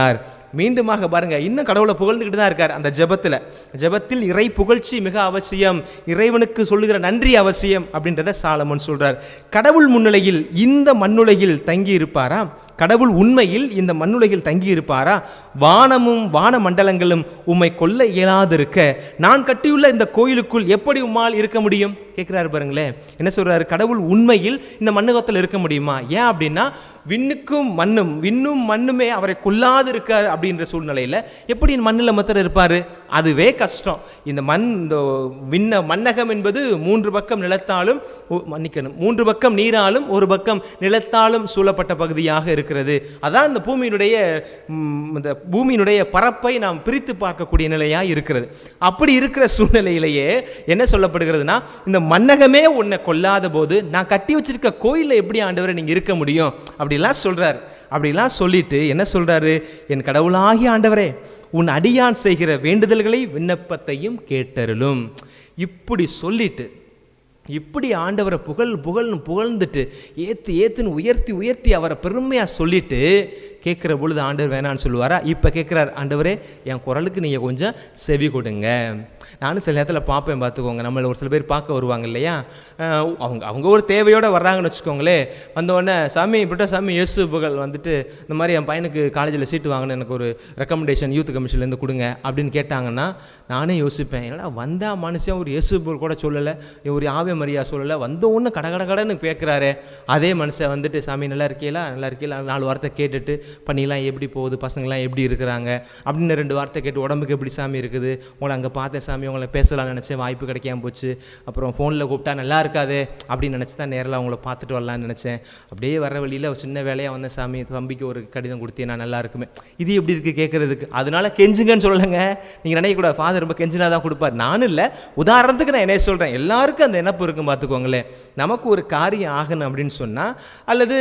மீண்டுமாக பாருங்க இன்னும் கடவுளை புகழ்ந்துக்கிட்டு தான் இருக்கார் அந்த ஜெபத்தில் ஜெபத்தில் இறை புகழ்ச்சி மிக அவசியம் இறைவனுக்கு சொல்லுகிற நன்றி அவசியம் அப்படின்றத சாலமன் சொல்றார் கடவுள் முன்னிலையில் இந்த மண்ணுலகில் தங்கி இருப்பாரா கடவுள் உண்மையில் இந்த மண்ணுலகில் தங்கி இருப்பாரா வானமும் வான மண்டலங்களும் உம்மை கொல்ல இயலாதிருக்க நான் கட்டியுள்ள இந்த கோயிலுக்குள் எப்படி உம்மால் இருக்க முடியும் கேட்குறாரு பாருங்களேன் என்ன சொல்றாரு கடவுள் உண்மையில் இந்த மண்ணுகத்தில் இருக்க முடியுமா ஏன் அப்படின்னா விண்ணுக்கும் மண்ணும் விண்ணும் மண்ணுமே அவரை கொல்லாது இருக்கார் அப்படின்ற சூழ்நிலையில் எப்படி மண்ணில் மத்திர இருப்பார் அதுவே கஷ்டம் இந்த மண் இந்த விண்ண மண்ணகம் என்பது மூன்று பக்கம் நிலத்தாலும் ஓ, மன்னிக்கணும் மூன்று பக்கம் நீராலும் ஒரு பக்கம் நிலத்தாலும் சூழப்பட்ட பகுதியாக இருக்கிறது அதான் இந்த பூமியினுடைய ம், இந்த பூமியினுடைய பரப்பை நாம் பிரித்து பார்க்கக்கூடிய நிலையாக இருக்கிறது அப்படி இருக்கிற சூழ்நிலையிலேயே என்ன சொல்லப்படுகிறதுனா இந்த மண்ணகமே உன்னை கொல்லாத போது நான் கட்டி வச்சிருக்க கோயிலில் எப்படி ஆண்டவரை நீங்கள் இருக்க முடியும் அப்படிலாம் சொல்றார் அப்படிலாம் சொல்லிட்டு என்ன சொல்றாரு என் கடவுளாகிய ஆண்டவரே உன் அடியான் செய்கிற வேண்டுதல்களை விண்ணப்பத்தையும் கேட்டருளும் இப்படி சொல்லிட்டு இப்படி ஆண்டவரை புகழ் புகழ்னு புகழ்ந்துட்டு ஏத்து ஏத்துன்னு உயர்த்தி உயர்த்தி அவரை பெருமையாக சொல்லிட்டு கேட்குற பொழுது ஆண்டவர் வேணான்னு சொல்லுவாரா இப்போ கேட்குறாரு ஆண்டவரே என் குரலுக்கு நீங்கள் கொஞ்சம் செவி கொடுங்க நானும் சில நேரத்தில் பார்ப்பேன் பார்த்துக்கோங்க நம்மள ஒரு சில பேர் பார்க்க வருவாங்க இல்லையா அஹ் அவங்க அவங்க ஒரு தேவையோடு வர்றாங்கன்னு வச்சுக்கோங்களேன் வந்தோடனே சாமி இப்படிட்ட சாமி இயேசு புகழ் வந்துட்டு இந்த மாதிரி என் பையனுக்கு காலேஜில் சீட்டு வாங்கின எனக்கு ஒரு ரெக்கமெண்டேஷன் யூத் கமிஷன்லேருந்து கொடுங்க அப்படின்னு கேட்டாங்கன்னா நானே யோசிப்பேன் என்னடா வந்தா மனுஷன் ஒரு இயேசு புகழ் கூட சொல்லலை ஒரு ஆவே மரியா சொல்லலை வந்த ஒன்று கட கட கடன்னு கேட்குறாரு அதே மனுஷன் வந்துட்டு சாமி நல்லா இருக்கீங்களா நல்லா இருக்கீங்களா நாலு வார்த்தை கேட்டுட்டு பண்ணிலாம் எப்படி போகுது பசங்களாம் எப்படி இருக்கிறாங்க அப்படின்னு ரெண்டு வார்த்தை கேட்டு உடம்புக்கு எப்படி சாமி இருக்குது உங்களை அங்கே பார்த்தேன் சாமி உங்களை பேசலாம்னு நினச்சேன் வாய்ப்பு கிடைக்காம போச்சு அப்புறம் ஃபோனில் கூப்பிட்டா நல்லா இருக்காதே அப்படின்னு நினச்சி தான் நேரில் அவங்கள பார்த்துட்டு வரலான்னு நினச்சேன் அப்படியே வர வழியில் ஒரு சின்ன வேலையாக வந்தேன் சாமி தம்பிக்கு ஒரு கடிதம் கொடுத்தேன் நான் நல்லா இருக்குமே இது எப்படி இருக்குது கேட்குறதுக்கு அதனால கெஞ்சுங்கன்னு சொல்லலைங்க நீங்கள் நினைக்கக்கூடாது ஃபாதர் ரொம்ப கெஞ்சினா தான் கொடுப்பார் நானும் இல்லை உதாரணத்துக்கு நான் என்ன சொல்கிறேன் எல்லாருக்கும் அந்த நினப்பு இருக்கும் பார்த்துக்கோங்களேன் நமக்கு ஒரு காரியம் ஆகணும் அப்படின்னு சொன்னால் அல்லது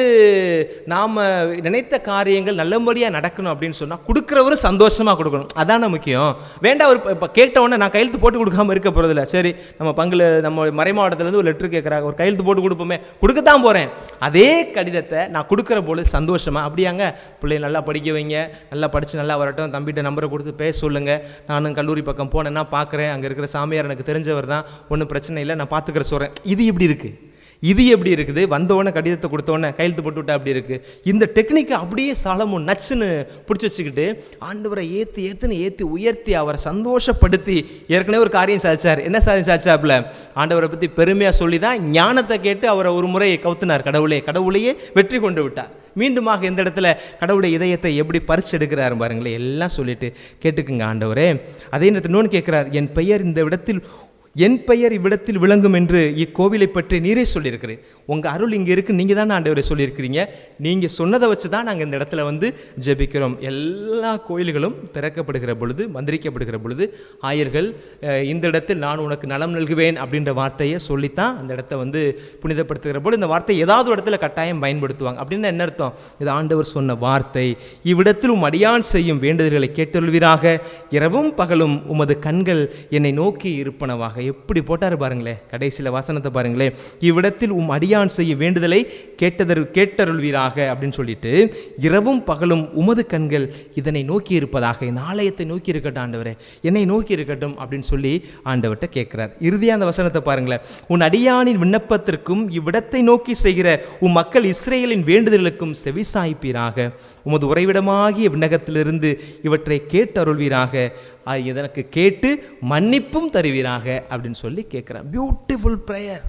நாம் நினைத்த காரியங்கள் நல்லபடியாக நடக்கணும் அப்படின்னு சொன்னால் கொடுக்குறவரும் சந்தோஷமாக கொடுக்கணும் அதான முக்கியம் வேண்டாம் ஒரு இப்போ கேட்ட உடனே நான் கையெழுத்து போட்டு கொடுக்காம இருக்க போகிறதில்ல சரி நம்ம பங்குல நம்ம மறைமாவட்டத்துலேருந்து ஒரு லெட்டர் கேட்குறாங்க ஒரு கையெழுத்து போட்டு கொடுப்போமே கொடுக்கத்தான் போகிறேன் அதே கடிதத்தை நான் கொடுக்குற பொழுது சந்தோஷமா அப்படியாங்க பிள்ளைய நல்லா படிக்க வைங்க நல்லா படித்து நல்லா வரட்டும் தம்பிகிட்ட நம்பரை கொடுத்து பேச சொல்லுங்க நானும் கல்லூரி பக்கம் போனேன்னா பார்க்குறேன் அங்கே இருக்கிற சாமியார் எனக்கு தெரிஞ்சவர் தான் ஒன்றும் பிரச்சனை இல்லை நான் பார்த்துக்கிற சொல்கிறேன் இது எப்படி இருக்குது இது எப்படி இருக்குது வந்தவொடனே கடிதத்தை கொடுத்தவொடனே கையெழுத்து போட்டு விட்டா அப்படி இருக்குது இந்த டெக்னிக்கை அப்படியே சாலமும் நச்சுன்னு பிடிச்சி வச்சுக்கிட்டு ஆண்டவரை ஏற்றி ஏற்றுன்னு ஏற்றி உயர்த்தி அவரை சந்தோஷப்படுத்தி ஏற்கனவே ஒரு காரியம் சாதிச்சார் என்ன சாதியம் சாதிச்சாப்புல ஆண்டவரை பற்றி பெருமையாக சொல்லி தான் ஞானத்தை கேட்டு அவரை ஒரு முறை கவுத்தினார் கடவுளே கடவுளையே வெற்றி கொண்டு விட்டார் மீண்டுமாக இந்த இடத்துல கடவுளுடைய இதயத்தை எப்படி பறிச்செடுக்கிறாரு பாருங்களேன் எல்லாம் சொல்லிட்டு கேட்டுக்குங்க ஆண்டவரே அதே நேரத்தில் இன்னொன்று கேட்குறார் என் பெயர் இந்த இடத்தில் என் பெயர் இவ்விடத்தில் விளங்கும் என்று இக்கோவிலை பற்றி நீரே சொல்லியிருக்கிறேன் உங்கள் அருள் இங்கே இருக்கு நீங்கள் தான் ஆண்டவரை சொல்லியிருக்கிறீங்க நீங்கள் சொன்னதை வச்சு தான் நாங்கள் இந்த இடத்துல வந்து ஜெபிக்கிறோம் எல்லா கோயில்களும் திறக்கப்படுகிற பொழுது மந்திரிக்கப்படுகிற பொழுது ஆயர்கள் அஹ், இந்த இடத்தில் நான் உனக்கு நலம் நல்குவேன் அப்படின்ற வார்த்தையை சொல்லித்தான் அந்த இடத்த வந்து புனிதப்படுத்துகிற பொழுது இந்த வார்த்தை ஏதாவது ஒரு இடத்துல கட்டாயம் பயன்படுத்துவாங்க அப்படின்னு என்ன அர்த்தம் இது ஆண்டவர் சொன்ன வார்த்தை இவ்விடத்தில் உம் அடியான் செய்யும் வேண்டுதல்களை கேட்டொள்வீராக இரவும் பகலும் உமது கண்கள் என்னை நோக்கி இருப்பனவாக எப்படி போட்டாரு பாருங்களேன் கடைசியில் வசனத்தை பாருங்களேன் இவ்விடத்தில் உம் அடியான் செய்யும் வேண்டுதலை கேட்டதரு கேட்டருள்வீராக அப்படின்னு சொல்லிட்டு இரவும் பகலும் உமது கண்கள் இதனை நோக்கி இருப்பதாக இந்த ஆலயத்தை நோக்கி இருக்கட்டும் ஆண்டவரே என்னை நோக்கி இருக்கட்டும் அப்படின்னு சொல்லி ஆண்டவர்கிட்ட கேட்கிறார் இறுதியாக அந்த வசனத்தை பாருங்களேன் உன் அடியானின் விண்ணப்பத்திற்கும் இவ்விடத்தை நோக்கி செய்கிற உம் மக்கள் இஸ்ரேலின் வேண்டுதலுக்கும் செவிசாய்ப்பீராக உமது உறைவிடமாகிய விண்ணகத்திலிருந்து இவற்றை கேட்டருள்வீராக அது இதற்கு கேட்டு மன்னிப்பும் தருவீராக அப்படின்னு சொல்லி கேட்குறான் பியூட்டிஃபுல் ப்ரேயர்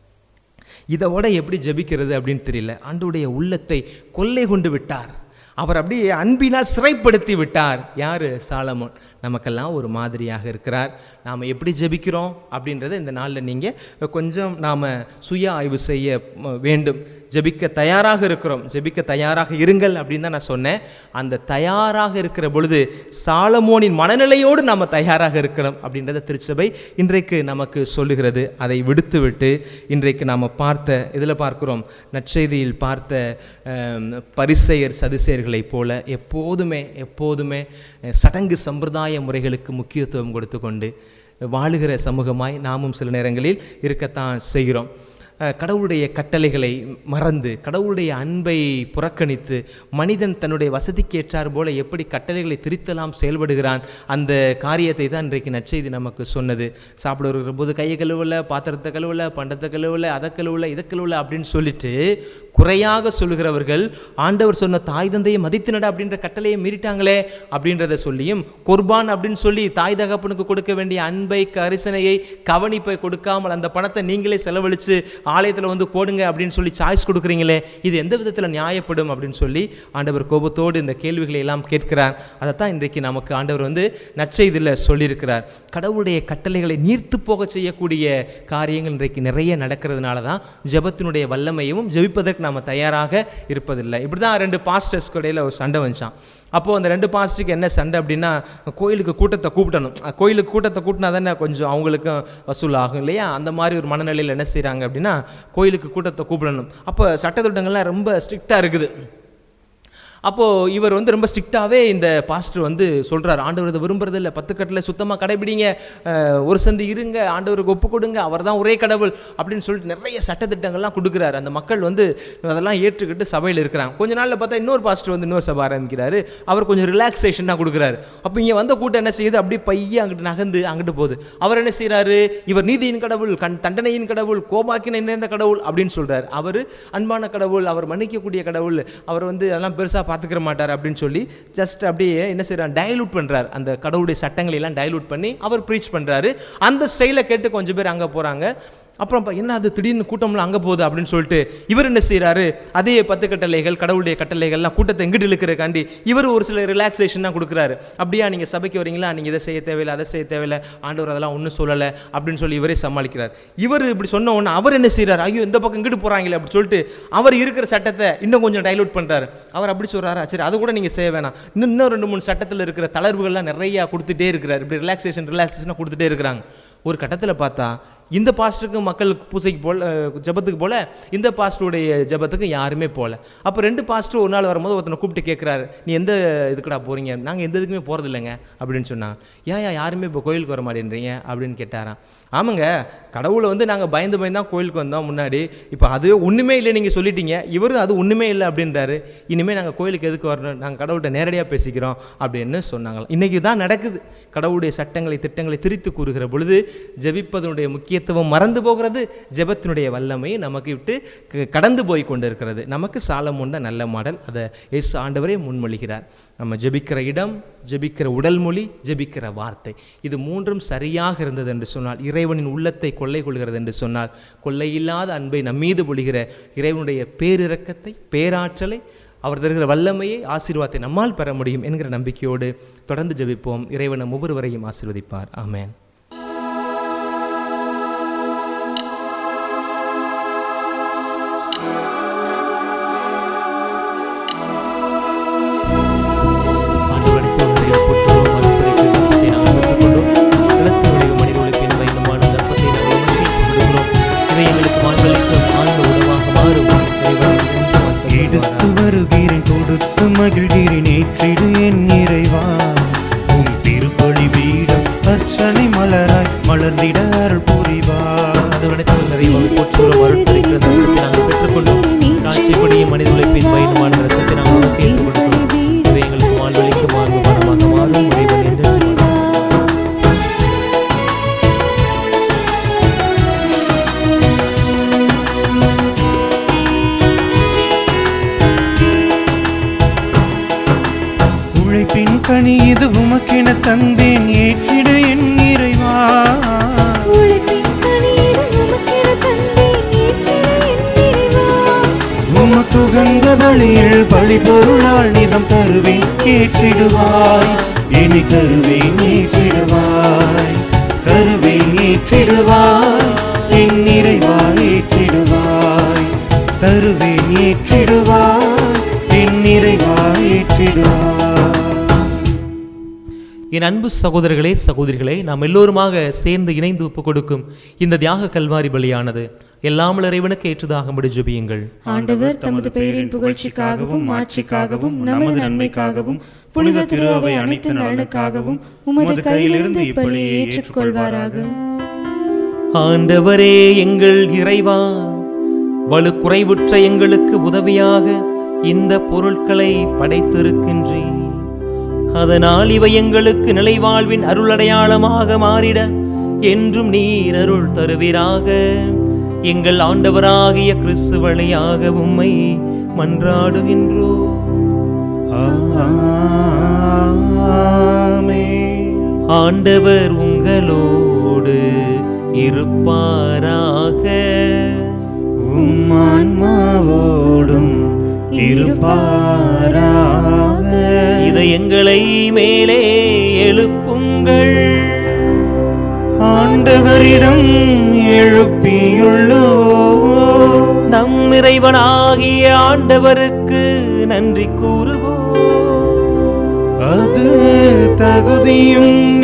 இதோட எப்படி ஜெபிக்கிறது அப்படின்னு தெரியல ஆண்டுடைய உள்ளத்தை கொள்ளை கொண்டு விட்டார் அவர் அப்படியே அன்பினால் சிறைப்படுத்தி விட்டார் யார் சாலமோன் நமக்கெல்லாம் ஒரு மாதிரியாக இருக்கிறார் நாம் எப்படி ஜெபிக்கிறோம் அப்படின்றத இந்த நாளில் நீங்கள் கொஞ்சம் நாம் சுய ஆய்வு செய்ய ம, வேண்டும் ஜெபிக்க தயாராக இருக்கிறோம் ஜெபிக்க தயாராக இருங்கள் அப்படின்னு தான் நான் சொன்னேன் அந்த தயாராக இருக்கிற பொழுது சாலமோனின் மனநிலையோடு நாம் தயாராக இருக்கணும் அப்படின்றத திருச்சபை இன்றைக்கு நமக்கு சொல்லுகிறது அதை விடுத்துவிட்டு இன்றைக்கு நாம் பார்த்த இதில் பார்க்கிறோம் நற்செய்தியில் பார்த்த ஆம், பரிசெயர் சதுசேயர்களைப் போல எப்போதுமே எப்போதுமே அஹ், சடங்கு சம்பிரதாய முறைகளுக்கு முக்கியத்துவம் கொடுத்து கொண்டு வாழுகிற சமூகமாய் நாமும் சில நேரங்களில் இருக்கத்தான் செய்கிறோம் அஹ், கடவுளுடைய கட்டளைகளை மறந்து கடவுளுடைய அன்பை புறக்கணித்து மனிதன் தன்னுடைய வசதிக்கு ஏற்றார் போல எப்படி கட்டளைகளை திரித்தலாம் செயல்படுகிறான் அந்த காரியத்தை தான் இன்றைக்கு நற்செய்தி நமக்கு சொன்னது சாப்பிட வருகிற போது கையை கழுவல பாத்திரத்தை கழுவல பண்டத்தை கழுவல அதை கழுவல இதை கழுவல அப்படின்னு சொல்லிட்டு குறையாக சொல்லுகிறவர்கள் ஆண்டவர் சொன்ன தாய் தந்தையை மதித்து நட அப்படின்ற கட்டளையை மீறிட்டாங்களே அப்படின்றத சொல்லியும் குர்பான் அப்படின்னு சொல்லி தாய் தகப்பனுக்கு கொடுக்க வேண்டிய அன்பை கரிசனையை கவனிப்பை கொடுக்காமல் அந்த பணத்தை நீங்களே செலவழித்து ஆலயத்தில் வந்து போடுங்க அப்படின்னு சொல்லி சாய்ஸ் கொடுக்குறீங்களே இது எந்த விதத்தில் நியாயப்படும் அப்படின்னு சொல்லி ஆண்டவர் கோபத்தோடு இந்த கேள்விகளை எல்லாம் கேட்கிறார் அதைத்தான் இன்றைக்கு நமக்கு ஆண்டவர் வந்து நற்செய்தியில் சொல்லியிருக்கிறார் கடவுளுடைய கட்டளைகளை நீர்த்து போக செய்யக்கூடிய காரியங்கள் இன்றைக்கு நிறைய நடக்கிறதுனால தான் ஜெபத்தினுடைய வல்லமையும் ஜெபிப்பதற்கு நாம் தயாராக இருப்பதில்லை இப்படி தான் ரெண்டு பாஸ்டர்ஸ் இடையில ஒரு சண்டை வந்துச்சான் அப்போது அந்த ரெண்டு பாஸ்டருக்கு என்ன சண்டை அப்படின்னா கோயிலுக்கு கூட்டத்தை கூப்பிடணும் அஹ் கோயிலுக்கு கூட்டத்தை கூட்டினா தானே கொஞ்சம் அவங்களுக்கும் வசூல் ஆகும் இல்லையா அந்த மாதிரி ஒரு மனநிலையில் என்ன செய்கிறாங்க அப்படின்னா கோயிலுக்கு கூட்டத்தை கூப்பிடணும் அப்போ சட்டத்திட்டங்கள்லாம் ரொம்ப ஸ்ட்ரிக்டாக இருக்குது அப்போது இவர் வந்து ரொம்ப ஸ்ட்ரிக்டாகவே இந்த பாஸ்டர் வந்து சொல்கிறார் ஆண்டவர் இதை விரும்புறது இல்லை பத்து கட்டில் சுத்தமாக கடைபிடிங்க அஹ், ஒரு சந்தி இருங்க ஆண்டவருக்கு ஒப்பு கொடுங்க அவர் தான் ஒரே கடவுள் அப்படின்னு சொல்லிட்டு நிறைய சட்டத்திட்டங்கள்லாம் கொடுக்குறாரு அந்த மக்கள் வந்து அதெல்லாம் ஏற்றுக்கிட்டு சபையில் இருக்கிறாங்க கொஞ்ச நாளில் பார்த்தா இன்னொரு பாஸ்டர் வந்து இன்னொரு சபை ஆரம்பிக்கிறாரு அவர் கொஞ்சம் ரிலாக்ஸேஷன் தான் கொடுக்குறாரு அப்போ இங்கே வந்த கூட்டம் என்ன செய்யுது அப்படியே பைய அங்கிட்டு நகர்ந்து அங்கிட்டு போகுது அவர் என்ன செய்கிறாரு இவர் நீதியின் கடவுள் கண் தண்டனையின் கடவுள் கோபாக்கின நிறைந்த கடவுள் அப்படின்னு சொல்றாரு அவர் அன்பான கடவுள் அவர் மன்னிக்கக்கூடிய கடவுள் அவர் வந்து அதெல்லாம் பெருசாக பார்த்துக்கிற மாட்டார் அப்படின்னு சொல்லி ஜஸ்ட் அப்படியே என்ன செய்றார் டைலூட் பண்றார் அந்த கடவுளுடைய சட்டங்களை எல்லாம் டைலூட் பண்ணி அவர் ப்ரீச் பண்றாரு அந்த ஸ்டைலை கேட்டு கொஞ்சம் பேர் அங்கே போறாங்க அப்புறம் பா- என்ன அது திடீர்னு கூட்டம்லாம் அங்கே போகுது அப்படின்னு சொல்லிட்டு இவர் என்ன செய்றாரு அதே பத்து கட்டளைகள் கடவுளுடைய கட்டளைகள்லாம் கூட்டத்தை எங்கிட்டு இழுக்கிறக்காண்டி இவர் ஒரு சில ரிலாக்ஸேஷன் தான் கொடுக்குறாரு அப்படியா நீங்கள் சபைக்கு வரீங்களா நீங்கள் இதை செய்ய தேவையில்லை அதை செய்ய தேவையில்லை ஆண்டவர் அதெல்லாம் ஒன்றும் சொல்லலை அப்படின்னு சொல்லி இவரே சமாளிக்கிறார் இவர் இப்படி சொன்ன உடனே அவர் என்ன செய்றாரு ஐயோ இந்த பக்கம் இங்கிட்டு போகிறாங்களே அப்படி சொல்லிட்டு அவர் இருக்கிற சட்டத்தை இன்னும் கொஞ்சம் டைலூட் பண்ணுறாரு அவர் அப்படி சொல்கிறாரா சரி அது கூட நீங்கள் செய்ய வேணாம் இன்னும் இன்னும் ரெண்டு மூணு சட்டத்தில் இருக்கிற தளர்வுகள்லாம் நிறையா கொடுத்துட்டே இருக்கிறார் இப்படி ரிலாக்ஸேஷன் ரிலாக்ஸேஷனாக கொடுத்துட்டே இருக்கிறாங்க ஒரு கட்டத்தில் பார்த்தா இந்த பாஸ்டருக்கு மக்கள் பூசைக்கு போல அஹ், ஜெபத்துக்கு போல இந்த பாஸ்டருடைய ஜெபத்துக்கு யாருமே போல அப்போ ரெண்டு பாஸ்டர் ஒரு நாள் வரும்போது ஒருத்தனை கூப்பிட்டு கேட்குறாரு நீ எந்த இதுக்குடா போறீங்க நாங்கள் எந்த இதுக்குமே போகிறது இல்லைங்க அப்படின்னு சொன்னாங்க ஏன் ஏன் யாருமே இப்போ கோயிலுக்கு வர மாட்டேன்றீங்க அப்படின்னு கேட்டாராம் ஆமாங்க கடவுளை வந்து நாங்கள் பயந்து பயந்து தான் கோயிலுக்கு வந்தோம் முன்னாடி இப்போ அது ஒன்றுமே இல்லை நீங்கள் சொல்லிட்டீங்க இவரும் அது ஒன்றுமே இல்லை அப்படின்றாரு இனிமேல் நாங்கள் கோயிலுக்கு எதுக்கு வரணும் நாங்கள் கடவுள்கிட்ட நேரடியாக பேசிக்கிறோம் அப்படின்னு சொன்னாங்களாம் இன்றைக்கி தான் நடக்குது கடவுளுடைய சட்டங்களை திட்டங்களை திரித்து கூறுகிற பொழுது ஜெபிப்பதனுடைய முக்கியத்துவம் மறந்து போகிறது ஜெபத்தினுடைய வல்லமை நமக்கு விட்டு க- கடந்து போய் கொண்டிருக்கிறது நமக்கு சாலமோன் தான் நல்ல மாடல் அதை இயேசு ஆண்டவரே முன்மொழிகிறார் நம்ம ஜெபிக்கிற இடம் ஜெபிக்கிற உடல் மொழி ஜெபிக்கிற வார்த்தை இது மூன்றும் சரியாக இருந்தது என்று சொன்னால் இறைவனின் உள்ளத்தை கொள்ளை கொள்கிறது என்று சொன்னால் கொள்ளையில்லாத அன்பை நம்மீது பொழிகிற இறைவனுடைய பேரிரக்கத்தை பேராற்றலை அவர் தருகிற வல்லமையை ஆசீர்வாதத்தை நம்மால் பெற முடியும் என்கிற நம்பிக்கையோடு தொடர்ந்து ஜெபிப்போம் இறைவன் நம் ஒவ்வொருவரையும் ஆசீர்வதிப்பார் ஆமென் ஆண்டவர் அனைத்து உலகத்தையும் போற்றுவோம், அருட்படைக்கு தப்பத்தை நாங்கள் பெற்றுக்கொண்டோம். நிலத்தில் விளையும் மனித உழைப்பின் பயனுமான தப்பத்தை நாங்கள் உமக்கே கொடுக்கிறோம். இவை எங்களுக்கு வாழ்வளிக்கும் ஆழ்ந்த உணவாக மாறும். இறைவன் என்றும் எடுத்து அன்பு வருகிறேன் கொடுத்து மகிழ்கிறேன் ஏற்றிடு என் இறைவா உன் திருப்பலி பீடம் அர்ச்சனை மலராய் மலர்ந்திட அருள் புரிவார் ஆண்டவர் அனைத்து நிறைவாக போற்றுகிறோம் அருட்படைக்கிற ரசத்தை நாங்கள் பெற்றுக்கொண்டோம் காட்சிப்படியும் மனித உழைப்பின் பயனுமான ரசத்தை நாங்கள் உமக்கே கொடுக்கிறோம் இவை எங்களுக்கு வாழ்வளிக்கும் ஆழ்ந்த மனமாக மாறும் இறைவன் என்றும் அன்பு உழைப்பின் கனி இது உமக்கென தந்தேன் ஏற்றிடு என் இறைவா உழைப்பின் கனியிட உமக்கென தந்தேன் ஏற்றிட என் இறைவா. உமக்கு உகந்த பலியில் பலி பொருளால் நிதம் தருவேன் ஏற்றிடுவாய் இனி தருவேன் ஏற்றிடுவாய் தருவேன் ஏற்றிடுவாய் என் இறைவா ஏற்றிடுவாய் தருவேன் ஏற்றிடுவாய் என் இறைவா ஏற்றிடுவாய் என் அன்பு சகோதரர்களே சகோதரிகளே நாம் எல்லோருமாக சேர்ந்து இணைந்து ஒப்புக் கொடுக்கும் இந்த தியாக கல்வாரி பலியானது எல்லாமல் இறைவனுக்கு ஏற்றதாகும்படி ஜெபியுங்கள் ஆண்டவர் தமது பெயரின் புகழ்ச்சிக்காகவும் மாட்சிக்காகவும் நமது நன்மைக்காகவும் புனித திரு அவை அனைத்து நலனுக்காகவும் உமது கையிலிருந்து இப்பலியை ஏற்றுக்கொள்வாராக ஆண்டவரே எங்கள் இறைவா வலு குறைவுற்ற எங்களுக்கு உதவியாக இந்த பொருட்களை படைத்திருக்கின்றேன் அதனால் இவை எங்களுக்கு நிலைவாழ்வின் அருளடையாளமாக மாறிட என்றும் நீர் அருள் தருவீராக எங்கள் ஆண்டவராகிய கிறிஸ்து வழியாக உம்மை மன்றாடுகின்றோம் ஆமென். ஆண்டவர் உங்களோடு இருப்பாராக உம் ஆன்மாவோடும் இருப்பாராக இதை எங்களை மேலே எழுப்புங்கள் ஆண்டவரிடம் எழுப்பியுள்ளோ நம் இறைவனாகிய ஆண்டவருக்கு நன்றி கூறுவோம் அது தகுதியும்